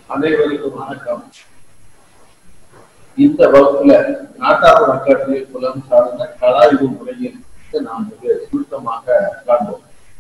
அனைவருக்கும் வணக்கம் இந்த வகுப்புல நாட்டார் அக்காட்சியை புலம் சார்ந்த கலாய்வு முறையில் நாம் மிக சுருக்கமாக காண்போம்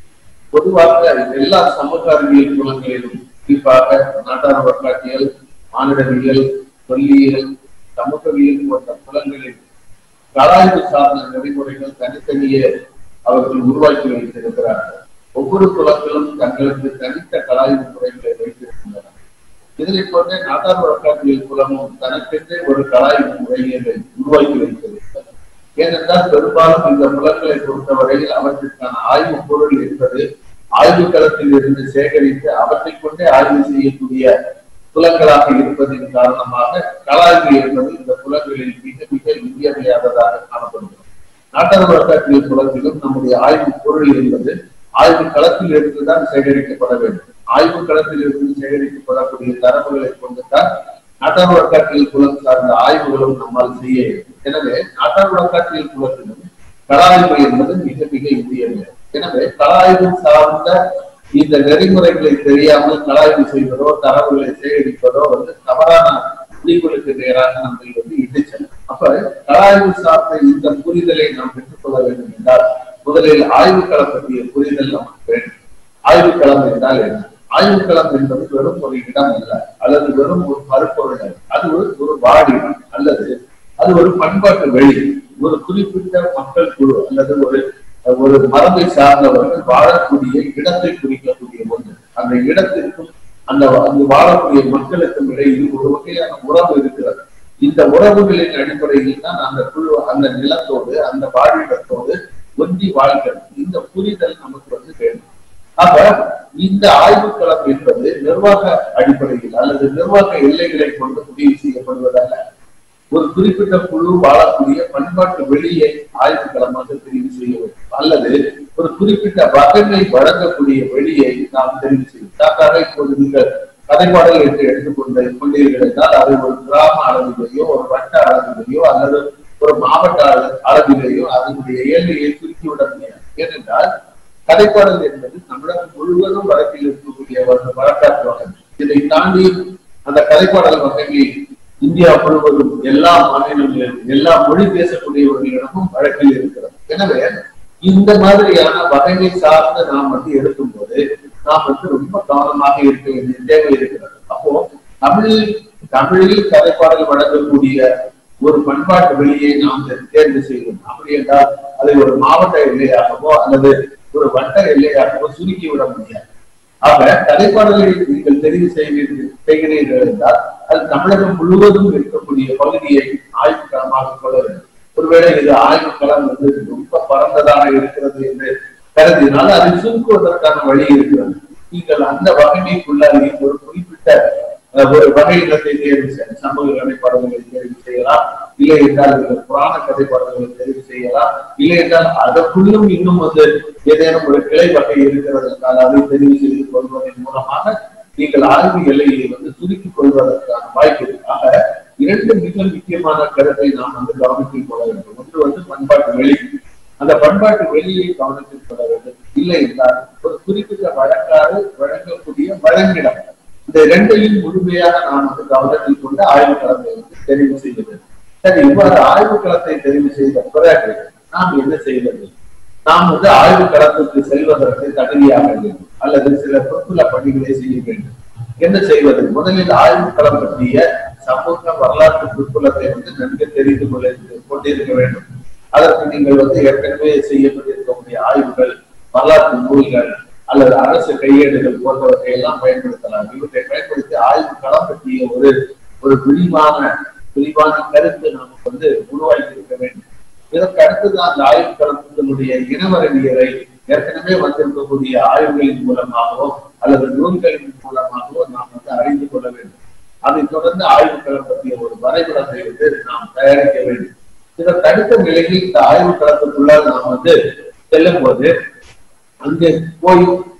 பொதுவாக எல்லா சமூக அறிவியல் புலங்களிலும் குறிப்பாக நாட்டார் வழக்காட்டியல் மானிடவியல் தொல்லியல் சமூகவியல் போன்ற புலங்களில் கலாய்வு சார்ந்த நெறிமுறைகள் தனித்தனியே அவர்கள் உருவாக்கி வைத்திருக்கிறார்கள் ஒவ்வொரு புலங்களும் தங்களுக்கு தனித்த கலாய்வு முறைகளை வைத்திருக்கின்றன இதனை போன்றே நாட்டார் வழக்காட்டியல் புலமும் தனக்கென்றே ஒரு கலாய்வு முறையை உருவாக்கி வைத்திருக்கிறது ஏனென்றால் பெரும்பாலும் இந்த புலங்களை பொறுத்தவரையில் அவற்றிற்கான ஆய்வு பொருள் என்பது ஆய்வு களத்தில் இருந்து சேகரித்து அவற்றை கொண்டே ஆய்வு செய்யக்கூடிய புலங்களாக இருப்பதின் காரணமாக கலாய்வு என்பது இந்த புலங்களில் மிக மிக இன்றியமையாததாக காணப்படுகிறது நாட்டார் வழக்காட்டியல் புலத்திலும் நம்முடைய ஆய்வு பொருள் என்பது ஆய்வு களத்தில் இருந்துதான் சேகரிக்கப்பட வேண்டும் ஆய்வு களத்தில் இருந்து சேகரிக்கப்படக்கூடிய தரவுகளை கொண்டுதான் நாட்டார் வழக்காட்டியல் புலம் சார்ந்த ஆய்வுகளும் நம்மால் செய்ய இயலும். எனவே நாட்டார் வழக்காட்டியல் புலத்திலும் கலாய்வு என்பது மிக மிக இன்றியமையாது எனவே கலாய்வு சார்ந்த இந்த நெறிமுறைகளை தெரியாமல் கலாய்வு செய்வதோ தரவுகளை சேகரிப்பதோ வந்து தவறான முடிவுகளுக்கு நேராக நம்மை வந்து இட்டுச்சல் அப்ப கலாய்வு சார்ந்த இந்த புரிதலை நாம் பெற்றுக்கொள்ள வேண்டும் என்றால் முதலில் ஆய்வுக்களம் பற்றிய புரிதல் நமக்கு வேண்டும் ஆய்வுக்களம் என்றால் என்ன ஆய்வுக்களம் என்பது வெறும் ஒரு இடம் அல்ல அல்லது வெறும் ஒரு மறுப்பொருள் அல்ல அது ஒரு ஒரு வாடிடம் அல்லது அது ஒரு பண்பாட்டு வெளி ஒரு குறிப்பிட்ட மக்கள் குழு அல்லது ஒரு ஒரு மரபை சார்ந்தவர்கள் வாழக்கூடிய இடத்தை குறிக்கக்கூடிய ஒன்று அந்த இடத்திற்கும் அந்த அங்கு வாழக்கூடிய மக்களுக்கும் இடையில் ஒரு வகையான உறவு இருக்கிறது இந்த உறவுகளின் அடிப்படையில் தான் அந்த குழு அந்த நிலத்தோடு அந்த வாழ்விடத்தோடு ஒன்றி வாழ்கிறது இந்த புரிதல் நமக்கு வந்து வேண்டும் அப்ப இந்த ஆய்வுக்களம் என்பது நிர்வாக அடிப்படையில் அல்லது நிர்வாக எல்லைகளை கொண்டு முடிவு செய்யப்படுவதல்ல ஒரு குறிப்பிட்ட குழு வாழக்கூடிய பண்பாட்டு வெளியை ஆய்வுக்களமாக தெரிவு செய்ய வேண்டும் அல்லது ஒரு குறிப்பிட்ட வகையை வழங்கக்கூடிய வெளியை நாம் தெரிவு செய்யும் உதாரணமாக இப்போது நீங்கள் கதைப்பாடல் என்று எடுத்துக்கொண்டு கொண்டீர்கள் என்றால் அது ஒரு கிராம அளவிலேயோ ஒரு வட்ட அளவிலேயோ அல்லது ஒரு மாவட்ட அளவிலேயோ அதனுடைய இயல்பையை சுருக்கிவிட முடியாது ஏனென்றால் கதைப்பாடல் என்பது தமிழகம் முழுவதும் வழக்கில் இருக்கக்கூடிய ஒரு வரலாற்று வகை இதை தாண்டி அந்த கதைப்பாடல் வகையை இந்தியா முழுவதும் எல்லா மாநிலங்களிலும் எல்லா மொழி பேசக்கூடியவர்களிடமும் வழக்கில் இருக்கிறது எனவே இந்த மாதிரியான வகையை சார்ந்து நாம் வந்து எடுக்கும் போது நாம் வந்து ரொம்ப கவனமாக இருக்க வேண்டிய தேவை இருக்கிறது அப்போ தமிழில் தமிழில் கதைப்பாடல் வழங்கக்கூடிய ஒரு பண்பாட்டு வெளியை நாம் தேர்வு செய்வோம் அப்படி என்றால் அதை ஒரு மாவட்ட எல்லையாகவோ அல்லது ஒரு வட்ட எல்லையாகவோ சுருக்கி விட முடியாது ஆக கதைப்பாடலை நீங்கள் தெரிவு செய்வீர்கள் செய்கிறீர்கள் என்றால் அது தமிழகம் முழுவதும் இருக்கக்கூடிய பகுதியை ஆய்வுக்களமாக கொள்ள வேண்டும் ஒருவேளை இது ஆய்வுக்களம் வந்து ரொம்ப பரந்ததாக இருக்கிறது என்று கருதினால் அதை சுருக்குவதற்கான வழி இருக்கிறது நீங்கள் அந்த வகைமைக்குள்ளாக ஒரு குறிப்பிட்ட ஒரு வகை இடத்தை தேர்வு செய்ய சமூக கதைப்பாடல்களை தேர்வு செய்யலாம் இல்லை என்றால் நீங்கள் புராண கதைப்பாடல்களை தேர்வு செய்யலாம் இல்லை என்றால் அதற்குள்ளும் இன்னும் வந்து ஏதேனும் ஒரு கிளை வகை இருக்கிறது என்றால் அதை தெரிவு செய்து கொள்வதன் மூலமாக நீங்கள் ஆய்வு எல்லையை வந்து சுருக்கிக் கொள்வதற்கான வாய்ப்பு இருக்கு ஆக இரண்டு மிக முக்கியமான கருத்தை நாம் வந்து கவனத்தில் கொள்ள வேண்டும் ஒன்று வந்து பண்பாட்டு வெளி அந்த பண்பாட்டு வெளியை கவனத்தில் கொள்ள வேண்டும் இல்லை என்றால் ஒரு குறிப்பிட்ட வழக்காறு வழங்கக்கூடிய வழங்கிடம் இந்த இரண்டையும் முழுமையாக நாம் வந்து கவனத்தில் கொண்டு ஆய்வு களத்தை வந்து தெரிவு செய்ய வேண்டும் சரி இவ்வாறு ஆய்வு களத்தை தெரிவு செய்த பிறகு நாம் என்ன செய்வது நாம் வந்து ஆய்வு களத்துக்கு செல்வதற்கு தகுதியாக வேண்டும் அல்லது சில பொறுப்புல பணிகளை செய்ய வேண்டும் என்ன செய்வது முதலில் ஆய்வு களம் பற்றிய சமூக வரலாற்று பிற்புலத்தை வந்து நன்கு தெரிந்து கொள்ள கொண்டிருக்க வேண்டும் அதற்கு நீங்கள் வந்து ஏற்கனவே செய்யப்பட்டிருக்கக்கூடிய ஆய்வுகள் வரலாற்று நூல்கள் அல்லது அரசு கையேடுகள் போன்றவற்றை எல்லாம் பயன்படுத்தலாம் இவற்றை பயன்படுத்தி ஆய்வு களம் பற்றிய ஒரு ஒரு விரிவான விரிவான கருத்து நமக்கு வந்து உருவாக்கி இருக்க வேண்டும் இதற்கு அடுத்தது அந்த ஆய்வு களத்தினுடைய இனவரவியலை ஏற்கனவே வந்திருக்கக்கூடிய ஆய்வுகளின் மூலமாகவோ அல்லது நூல்களின் மூலமாகவோ நாம் வந்து அறிந்து கொள்ள வேண்டும் அதைத் தொடர்ந்து ஆய்வு களம் பற்றிய ஒரு வரைபடத்தை வந்து நாம் தயாரிக்க வேண்டும் இதற்கு அடுத்த நிலையில் இந்த ஆய்வு களத்துக்குள்ளால் நாம் வந்து செல்லும் போது அங்கே போய்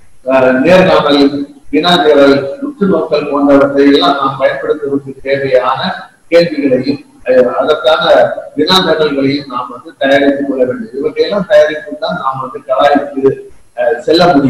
நேர்காணல் வினாநிரல் உற்று நோக்கல் போன்றவற்றை எல்லாம் நாம் பயன்படுத்துவதற்கு தேவையான கேள்விகளையும் அதற்கான வினாநிரல்களையும் நாம் வந்து தயாரித்துக் கொள்ள வேண்டும் இவற்றையெல்லாம் தயாரித்து தான் நாம் வந்து கலாய்க்கு செல்ல முடியும்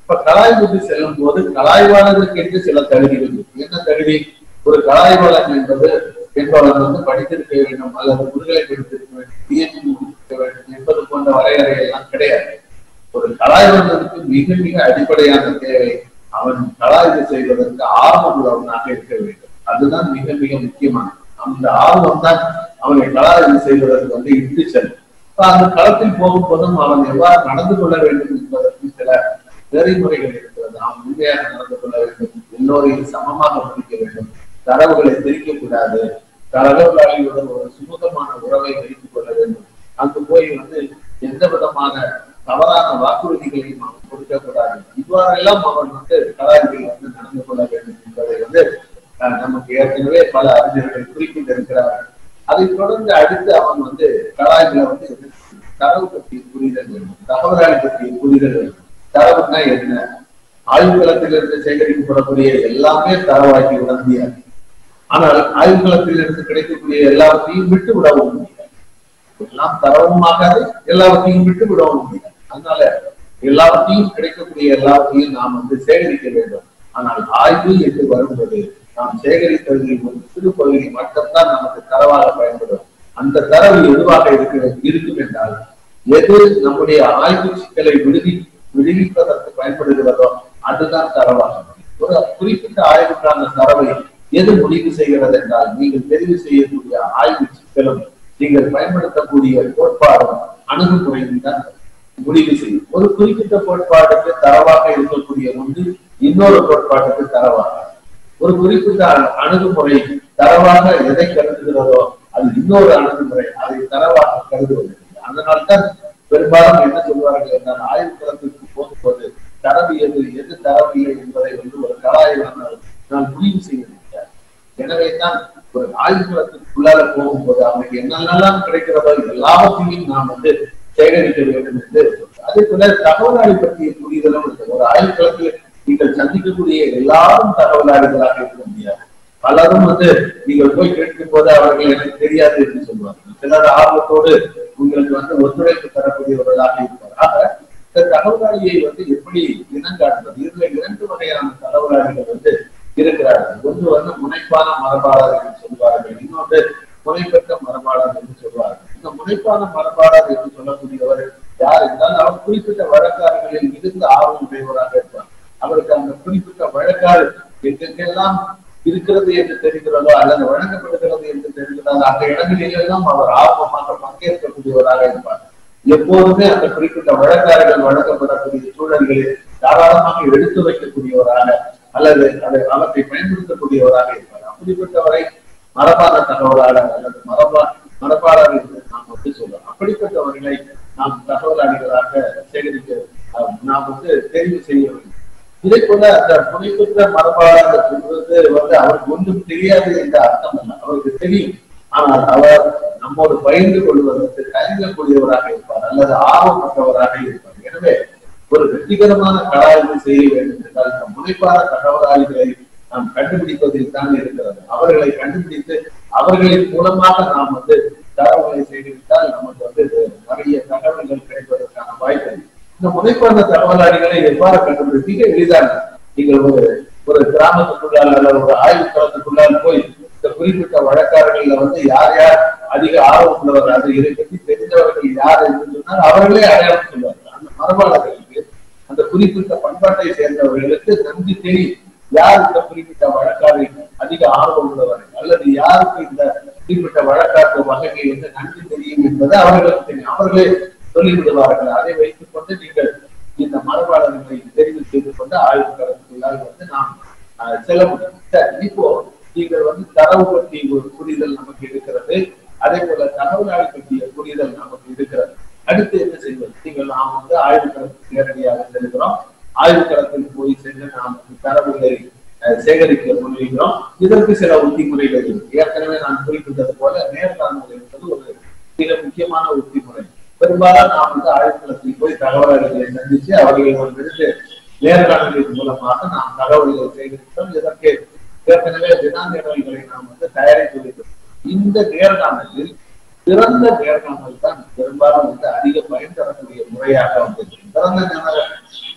இப்ப கலாய்வுக்கு செல்லும் போது கலாய்வாளருக்கு என்று சில தகுதிகள் இருக்கு என்ன தகுதி ஒரு கலாய்வாளன் என்பது என்பவன் வந்து படித்திருக்க வேண்டும் அல்லது முதுகலை படித்திருக்க வேண்டும் பிஹெச்டி முடித்திருக்க வேண்டும் என்பது போன்ற வரையறை எல்லாம் கிடையாது ஒரு கலாய்வாளனுக்கு மிக மிக அடிப்படையான தேவை அவன் கலாய்வு செய்வதற்கு ஆர்வம் உள்ளவனாக இருக்க வேண்டும் அதுதான் மிக மிக முக்கியமானது அந்த ஆர்வம் தான் அவனை கலாய்வு செய்வதற்கு வந்து இட்டு செல்லும் இப்ப அந்த களத்தில் போகும்போதும் அவன் எவ்வாறு நடந்து கொள்ள வேண்டும் என்பதற்கு சில நெறிமுறைகள் இருக்கிறது அவன் உண்மையாக நடந்து கொள்ள வேண்டும் எல்லோரையும் சமமாக மதிக்க வேண்டும் தரவுகளை திரிக்க கூடாது தரவுகளியுடன் ஒரு சுமூகமான உறவை வைத்துக் கொள்ள வேண்டும் அங்கு போய் வந்து எந்த விதமான தவறான வாக்குறுதிகளையும் அவன் கொடுக்க கூடாது இவ்வாறெல்லாம் அவன் வந்து கலாய்வில் வந்து நடந்து கொள்ள வேண்டும் என்பதை வந்து அஹ், நமக்கு ஏற்கனவே பல அறிஞர்கள் குறிப்பிட்டிருக்கிறார்கள் அதை தொடர்ந்து அடுத்து அவன் வந்து கலாய்களை வந்து தரவு பற்றிய புரிதல் வேண்டும் தகவலாளி பற்றிய புரிதல் வேண்டும் தரவுனா என்ன ஆய்வுகளத்திலிருந்து சேகரிக்கப்படக்கூடிய எல்லாமே தரவாக்கி விட முடியாது ஆனால் ஆய்வுகளத்திலிருந்து கிடைக்கக்கூடிய எல்லாவற்றையும் விட்டு விடவும் முடியாது எல்லாம் தரவும் ஆகாது எல்லாவற்றையும் விட்டு விடவும் முடியாது அதனால எல்லாவற்றையும் கிடைக்கக்கூடிய எல்லாவற்றையும் நாம் வந்து சேகரிக்க வேண்டும் ஆனால் ஆய்வு என்று வரும்போது நாம் சேகரித்ததில் ஒரு சிறு பகுதி மட்டும்தான் நமக்கு தரவாக பயன்படும் அந்த தரவு எதுவாக இருக்க இருக்கும் என்றால் எது நம்முடைய ஆய்வு சிக்கலை விடுவி விடுவிப்பதற்கு பயன்படுகிறதோ அதுதான் தரவாகும் ஒரு குறிப்பிட்ட ஆய்வுக்கான தரவை எது முடிவு செய்கிறது என்றால் நீங்கள் தெரிவு செய்யக்கூடிய ஆய்வு சிக்கலும் நீங்கள் பயன்படுத்தக்கூடிய கோட்பாடும் அணுகுமுறையும் தான் முடிவு செய்யும் ஒரு குறிப்பிட்ட கோட்பாட்டுக்கு தரவாக இருக்கக்கூடிய ஒன்று இன்னொரு கோட்பாட்டுக்கு தரவாக ஒரு குறிப்பிட்ட அணு- அணுகுமுறை தரவாக எதை கருதுகிறதோ அது இன்னொரு அணுகுமுறை அதை தரவாக கருதுவதில்லை அதனால்தான் பெரும்பாலும் என்ன சொல்வார்கள் என்றால் ஆய்வு களத்திற்கு போகும்போது தரவு எது எது தரவு இல்லை என்பதை வந்து ஒரு கலாய்வாளர் நான் முடிவு செய்ய முடியாது எனவே தான் ஒரு ஆய்வுகளத்துக்குள்ளார போகும்போது அவனுக்கு என்னென்னலாம் கிடைக்கிறதோ எல்லாவற்றையும் நாம் வந்து சேகரிக்க வேண்டும் என்று அதே போல தகவலாளி பற்றிய புரிதலும் இருக்கு ஒரு ஆய்வுகளத்தில் நீங்கள் சந்திக்கக்கூடிய எல்லாரும் தகவலாளிகளாக இருக்க முடியாது பலரும் வந்து நீங்கள் போய் கேட்கும் போது அவர்கள் எனக்கு தெரியாது என்று சொல்வார்கள் சிலர் ஆர்வத்தோடு உங்களுக்கு வந்து ஒத்துழைப்பு தரக்கூடியவர்களாக இருப்பார் ஆக இந்த தகவலாளியை வந்து எப்படி இனங்காட்டுவது இதுல இரண்டு வகையான தகவலாளிகள் வந்து இருக்கிறார்கள் ஒன்று வந்து முனைப்பான மரபாளர் என்று சொல்வார்கள் இன்னொன்று முனைப்பெற்ற மரபாளர் என்று சொல்வார்கள் இந்த முனைப்பான மரபாளர் என்று சொல்லக்கூடியவர் யார் என்றால் அவர் குறிப்பிட்ட வழக்காறுகளில் மிகுந்த ஆர்வம் உடையவராக இருப்பார் அவருக்கு அந்த குறிப்பிட்ட வழக்காறு எங்கெங்கெல்லாம் இருக்கிறது என்று தெரிகிறதோ அல்லது வழங்கப்படுகிறது என்று தெரிகிறதோ அந்த இடங்களிலெல்லாம் அவர் ஆர்வமாக பங்கேற்கக்கூடியவராக இருப்பார் எப்போதுமே அந்த குறிப்பிட்ட வழக்காறுகள் வழங்கப்படக்கூடிய சூழல்களில் தாராளமாக எடுத்து வைக்கக்கூடியவராக அல்லது அதை அவற்றை பயன்படுத்தக்கூடியவராக இருப்பார் அப்படிப்பட்டவரை மரபான தகவலாளர் அல்லது மரபா மரபாளர் என்று நாம் வந்து சொல்லலாம் அப்படிப்பட்டவர்களை நாம் தகவலாளிகளாக சேகரிக்க அஹ், நாம் வந்து தெரிவு செய்ய வேண்டும் இதே போல அந்த புனைப்பெற்ற மரபாளர் சொல்றது வந்து அவருக்கு ஒன்றும் தெரியாது என்ற அர்த்தம் அல்ல அவருக்கு தெரியும் ஆனால் அவர் நம்மோடு பகிர்ந்து கொள்வதற்கு தயங்கக்கூடியவராக இருப்பார் அல்லது ஆர்வமற்றவராக இருப்பார் எனவே ஒரு வெற்றிகரமான கலாய்வு செய்ய வேண்டும் என்றால் இந்த முனைப்பான தகவலாளிகளை நாம் கண்டுபிடிப்பதில் தான் இருக்கிறது அவர்களை கண்டுபிடித்து அவர்களின் மூலமாக நாம் வந்து தகவல்களை சேகரித்தால் நமக்கு வந்து இது நிறைய தகவல்கள் கிடைப்பதற்கான வாய்ப்பு இருக்கு. இந்த முனைப்பான தகவலாளிகளை எவ்வாறு கண்டுபிடி மிக எளிதான நீங்கள் ஒரு ஒரு கிராமத்துக்குள்ளால் அல்லது ஒரு ஆய்வு களத்துக்குள்ளால் போய் இந்த குறிப்பிட்ட வழக்காரர்கள்ல வந்து யார் யார் அதிக ஆர்வம் உள்ளவர் அது இதை பற்றி தெரிந்தவர்கள் யார் என்று சொன்னால் அவர்களே அடையாளம் சொல்வார்கள் அந்த மரபாளர்களுக்கு அந்த குறிப்பிட்ட பண்பாட்டை சேர்ந்தவர்களுக்கு நன்கு தெரியும் யார் இந்த குறிப்பிட்ட வழக்காரை அதிக ஆர்வம் உள்ளவர்கள் அல்லது யாருக்கு இந்த குறிப்பிட்ட வழக்காட்டு வகையை வந்து நன்கு தெரியும் என்பது அவர்களுக்கு தெரியும் அவர்களே சொல்லிவிடுவார்கள் அதை வைத்துக் கொண்டு நீங்கள் இந்த மரபாளர்களை தெரிவு செய்து கொண்டு ஆய்வு களத்துக்குள்ளால் வந்து நாம் அஹ், செல்ல முடியும் சரி, இப்போ நீங்கள் வந்து தரவு பற்றி ஒரு புரிதல் நமக்கு இருக்கிறது அதே போல தகவலாளி பற்றிய புரிதல் நமக்கு இருக்கிறது அடுத்து என்ன செய்வது நீங்கள் நாம் வந்து ஆய்வு களத்துக்கு நேரடியாக செல்கிறோம் ஆய்வு களத்தில் போய் சென்று நாம் தரவுகளை அஹ், சேகரிக்க முன்வைக்கிறோம் இதற்கு சில உத்தி முறைகள் இருக்கு ஏற்கனவே நான் குறிப்பிட்டது போல நேர்காணல் என்பது ஒரு மிக முக்கியமான உத்தி முறை பெரும்பாலும் நாம் வந்து ஆய்வுகளத்தில் போய் தகவல்களை சந்திச்சு அவர்களிடமிருந்து நேர்காணலின் மூலமாக நாம் தகவல்களை சேகரித்தோம் இதற்கு ஏற்கனவே வினாநிலைகளை நாம் வந்து தயாரித்து வைத்தோம் இந்த நேர்காணலில் சிறந்த நேர்காணல் தான் பெரும்பாலும் வந்து அதிக பயன் தரக்கூடிய முறையாக வந்தது சிறந்த நேர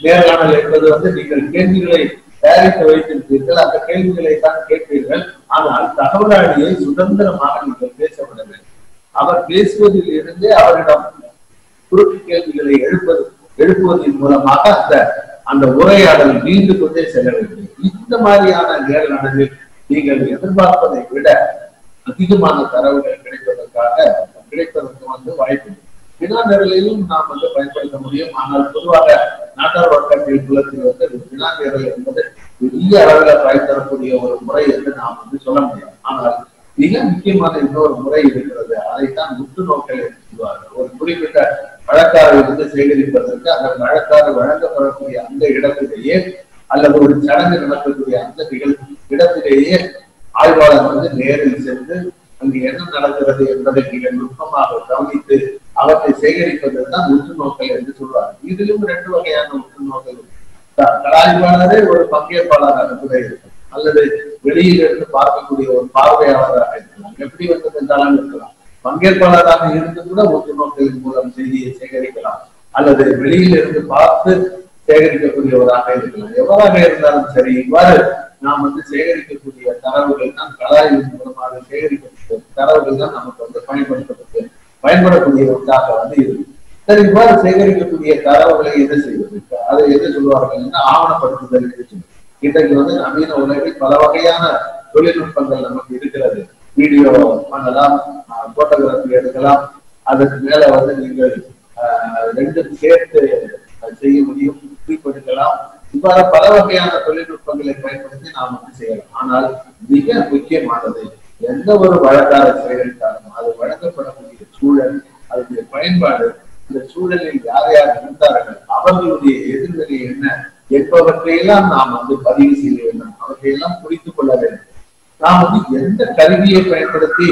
நேர்காணல் என்பது வந்து நீங்கள் கேள்விகளை தயாரித்து வைத்திருப்பீர்கள் அந்த கேள்விகளை தான் கேட்பீர்கள் ஆனால் தகவலாளியை சுதந்திரமாக நீங்கள் பேச விட வேண்டும் அவர் பேசுவதில் இருந்தே அவரிடம் குறுக்கு கேள்விகளை எழுப்பது எழுப்புவதன் மூலமாக அந்த அந்த உரையாடல் நீண்டு கொண்டே செல்ல வேண்டும் இந்த மாதிரியான நேர்காணலில் நீங்கள் எதிர்பார்ப்பதை விட அதிகமான தரவுகள் கிடைப்பதற்காக கிடைப்பதற்கு வந்து வாய்ப்பு இல்லை. வினா நிரலையும் நாம் வந்து பயன்படுத்த முடியும் ஆனால் பொதுவாக நாட்டார் வழக்கத்தில் குலத்தில் வந்து வினா நிரல் என்பது பெரிய அளவில் பயன் தரக்கூடிய ஒரு முறை என்று நாம் வந்து சொல்ல முடியும் ஆனால் மிக முக்கியமான இன்னொரு முறை இருக்கிறது அதைத்தான் உற்று நோக்கல் என்று சொல்வார்கள் ஒரு குறிப்பிட்ட வழக்காரை வந்து சேகரிப்பதற்கு அந்த வழக்காறு வழங்கப்படக்கூடிய அந்த இடத்திலேயே அல்லது ஒரு சடங்கு நடக்கக்கூடிய அந்த நிகழ் இடத்திலேயே ஆய்வாளர் வந்து நேரில் சென்று அங்கு என்ன நடக்கிறது என்பதை மிக நுட்பமாக கவனித்து அவற்றை சேகரிப்பது தான் உற்று நோக்கல் என்று சொல்வார் இதிலும் ரெண்டு வகையான உற்று நோக்கல் இருக்கு. க- கலாய்வாளரே ஒரு பங்கேற்பாளராக கூட இருக்கும் அல்லது வெளியில் இருந்து பார்க்கக்கூடிய ஒரு பார்வையாளராக இருக்கலாம் எப்படி வந்து என்றாலும் இருக்கலாம் பங்கேற்பாளராக இருந்து கூட உற்று நோக்கலின் மூலம் செய்தியை சேகரிக்கலாம் அல்லது வெளியில் இருந்து பார்த்து சேகரிக்கக்கூடியவராக இருக்கலாம் எவராக இருந்தாலும் சரி இவ்வாறு நாம் வந்து சேகரிக்கக்கூடிய தரவுகள் தான் கலாய்வின் மூலமாக சேகரிக்கக்கூடிய தரவுகள் தான் நமக்கு வந்து பயன்படுத்தப்பட்டு பயன்படக்கூடிய ஒன்றாக வந்து இருக்கு சரி இவ்வாறு சேகரிக்கக்கூடிய தரவுகளை என்ன செய்வது அதை எது சொல்வார்கள் ஆவணப்படுத்துதல் என்று சொல்லுவாங்க. இன்றைக்கு வந்து நவீன உலகில் பல வகையான தொழில்நுட்பங்கள் நமக்கு இருக்கிறது வீடியோ பண்ணலாம் போட்டோகிராஃபி எடுக்கலாம் அதற்கு மேல வந்து நீங்கள் ஆஹ், ரெண்டும் சேர்த்து செய்ய முடியும் குறிப்பெடுக்கலாம் இவ்வாறு பல வகையான தொழில்நுட்பங்களை பயன்படுத்தி நாம் வந்து செய்யலாம் ஆனால் மிக முக்கியமானது எந்த ஒரு வழக்காக சேகரித்தாலும் அது வழங்கப்படக்கூடிய சூழல் அதனுடைய பயன்பாடு இந்த சூழலில் யார் யார் இருந்தார்கள் அவர்களுடைய எதிர்வினை என்ன என்பவற்றையெல்லாம் நாம் வந்து பதிவு செய்ய வேண்டும் அவற்றையெல்லாம் புரிந்து கொள்ள வேண்டும் நாம் வந்து எந்த கருவியை பயன்படுத்தி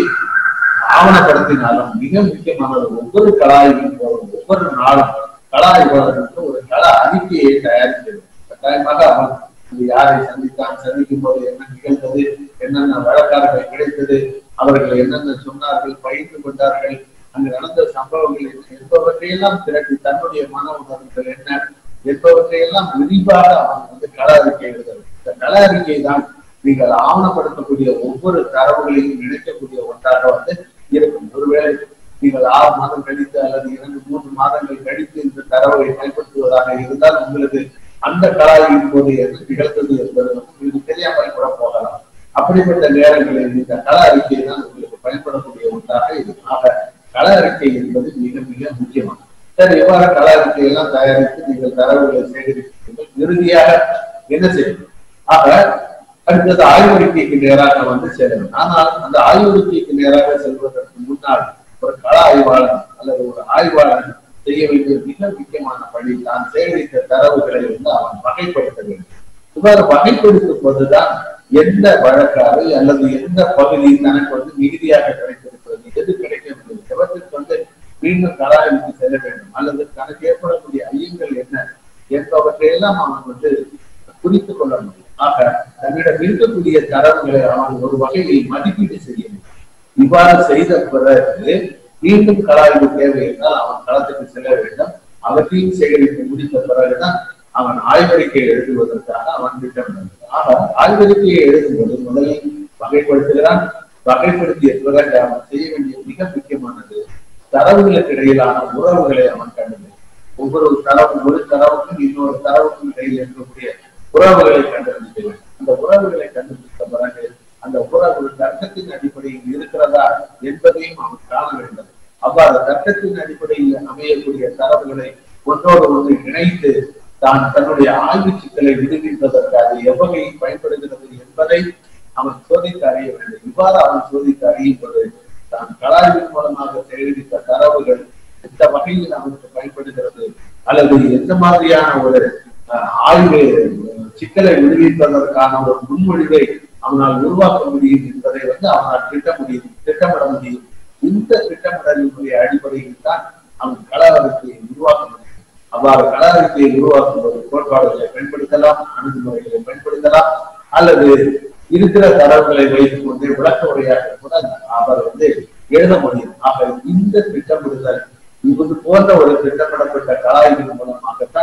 ஆவணப்படுத்தினாலும் மிக முக்கியமானது ஒவ்வொரு கலாய்வின் போதும் ஒவ்வொரு நாளும் கலாய்வாளருக்கு ஒரு கள அறிக்கையை தயாரிக்கிறது கட்டாயமாக அவன் இது யாரை சந்தித்தான் சந்திக்கும் போது என்ன நிகழ்ந்தது என்னென்ன வழக்காறுகள் கிடைத்தது அவர்கள் என்னென்ன சொன்னார்கள் பயிர்ந்து கொண்டார்கள் அங்கு நடந்த சம்பவங்கள் என்ன என்பவற்றையெல்லாம் திரட்டி தன்னுடைய மன உணர்வுகள் என்ன என்பவற்றையெல்லாம் விரிவாக அவன் வந்து கள அறிக்கை எழுதுறது இந்த கள அறிக்கை தான் நீங்கள் ஆவணப்படுத்தக்கூடிய ஒவ்வொரு தரவுகளையும் இணைக்கக்கூடிய ஒன்றாக வந்து இருக்கும் ஒருவேளை நீங்கள் ஆறு மாதம் கழித்து அல்லது இரண்டு மூன்று மாதங்கள் கழித்து இந்த தரவை பயன்படுத்துவதாக இருந்தால் உங்களுக்கு அந்த கலாயின் போது என்ன நிகழ்ந்தது என்பது வந்து உங்களுக்கு தெரியாமல் கூட போகலாம் அப்படிப்பட்ட நேரங்களில் இந்த கள அறிக்கை தான் உங்களுக்கு பயன்படக்கூடிய ஒன்றாக இருக்கும் ஆக கள அறிக்கை என்பது மிக மிக முக்கியமானது சரி இவ்வாறு கள அறிக்கை எல்லாம் தயாரித்து நீங்கள் தரவுகளை சேகரிப்பீர்கள் இறுதியாக என்ன செய்யணும் ஆக அடுத்தது ஆய்வறிக்கைக்கு நேராக வந்து செல்லணும் ஆனால் அந்த ஆய்வறிக்கைக்கு நேராக செல்வதற்கு முன்னால் ஒரு கள ஆய்வாளர் அல்லது ஒரு ஆய்வாளர் செய்ய வேண்டிய மிக முக்கியமான பணி தான் சேகரித்த தரவுகளை வந்து அவன் வகைப்படுத்த வேண்டும் இவ்வாறு வகைப்படுத்தும் போதுதான் எந்த வழக்காறு அல்லது எந்த பகுதி தனக்கு வந்து மிகுதியாக கிடைத்திருக்கிறது எது கிடைக்கவில்லை எவற்றுக்கு வந்து மீண்டும் கலாய்வுக்கு செல்ல வேண்டும் அல்லது தனக்கு ஏற்படக்கூடிய ஐயங்கள் என்ன என்பவற்றையெல்லாம் அவன் வந்து குறித்து கொள்ள முடியும் ஆக தன்னிடம் இருக்கக்கூடிய தரவுகளை அவன் ஒரு வகையில் மதிப்பீடு செய்ய வேண்டும் இவ்வாறு செய்த பிறகு மீண்டும் கலாய்வு தேவை என்றால் அவன் களத்துக்கு செல்ல வேண்டும் அவற்றையும் சேகரித்து முடித்த பிறகுதான் அவன் ஆய்வறிக்கை எழுதுவதற்காக அவன் திட்டமிடுகிறான் ஆக ஆய்வறிக்கையை எழுதும்போது முதலில் வகைப்படுத்துகிறான் வகைப்படுத்திய பிறகு அவன் செய்ய வேண்டிய மிக முக்கியமானது தரவுகளுக்கு இடையிலான உறவுகளை அவன் கண்டுபிடிக்கும் ஒவ்வொரு தரவு ஒரு தரவுக்கும் இன்னொரு தரவுக்கும் இடையில் இருக்கக்கூடிய உறவுகளை கண்டுபிடிக்க வேண்டும் அந்த உறவுகளை கண்டுபிடித்த பிறகு அந்த உறவு தர்க்கத்தின் அடிப்படையில் இருக்கிறதா என்பதையும் அவன் காண வேண்டும் அவ்வாறு தர்க்கத்தின் அடிப்படையில் அமையக்கூடிய தரவுகளை ஒன்றோடு ஒன்று இணைத்து தான் தன்னுடைய ஆய்வு சிக்கலை விடுவிப்பதற்கு அது எவ்வகையில் பயன்படுகிறது என்பதை அவன் சோதித்து அறிய வேண்டும் இவ்வாறு அவன் சோதித்து அறியும் போது தான் கலாய்வின் மூலமாக சேகரித்த தரவுகள் எந்த வகையில் அவனுக்கு பயன்படுகிறது அல்லது எந்த மாதிரியான ஒரு அஹ், ஆய்வு அஹ், சிக்கலை விடுவிப்பதற்கான ஒரு முன்மொழிவை அவனால் உருவாக்க முடியும் என்பதை வந்து அவனால் திட்ட முடியும் திட்டமிட முடியும் இந்த திட்டமிடலினுடைய அடிப்படையில் தான் அவன் கள அறிக்கையை உருவாக்க முடியும் அவ்வாறு கள அறிக்கையை உருவாக்கும் போது கோட்பாடுகளை பயன்படுத்தலாம் அணுகுமுறைகளை பயன்படுத்தலாம் அல்லது இருக்கிற தரவுகளை வைத்துக் கொண்டு விளக்க உரையாக கூட அவர் வந்து எழுத முடியும் ஆக இந்த திட்டமிடுதல் இது போன்ற ஒரு திட்டமிடப்பட்ட கலாய்வின் மூலமாகத்தான்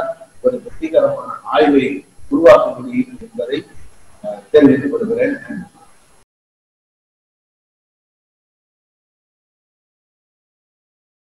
ஒரு வெற்றிகரமான ஆய்வை உருவாக்க முடியும் என்பதை அஹ், தெரிவித்துக் கொள்கிறேன்